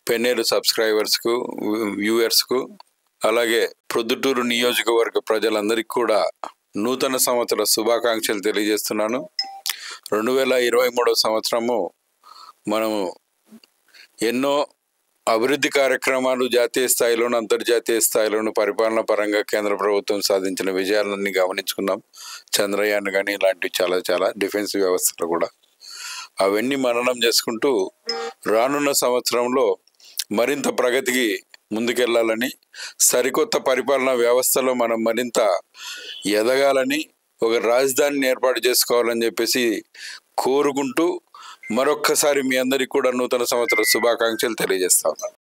పెన్నేరు సబ్స్క్రైబర్స్కు వ్యూవర్స్కు అలాగే ప్రొద్దుటూరు నియోజకవర్గ ప్రజలందరికీ కూడా నూతన సంవత్సర శుభాకాంక్షలు తెలియజేస్తున్నాను రెండు వేల ఇరవై మూడవ సంవత్సరము మనము ఎన్నో అభివృద్ధి కార్యక్రమాలు జాతీయ స్థాయిలోను అంతర్జాతీయ స్థాయిలోను పరిపాలన పరంగా కేంద్ర ప్రభుత్వం సాధించిన విజయాలన్నీ గమనించుకున్నాం చంద్రయాన్ కానీ ఇలాంటివి చాలా చాలా డిఫెన్స్ వ్యవస్థలు కూడా అవన్నీ మననం చేసుకుంటూ రానున్న సంవత్సరంలో మరింత ప్రగతికి ముందుకెళ్లాలని సరికొత్త పరిపాలనా వ్యవస్థలో మనం మరింత ఎదగాలని ఒక రాజధానిని ఏర్పాటు చేసుకోవాలని చెప్పేసి కోరుకుంటూ మరొక్కసారి మీ అందరికీ కూడా నూతన సంవత్సర శుభాకాంక్షలు తెలియజేస్తా ఉన్నాను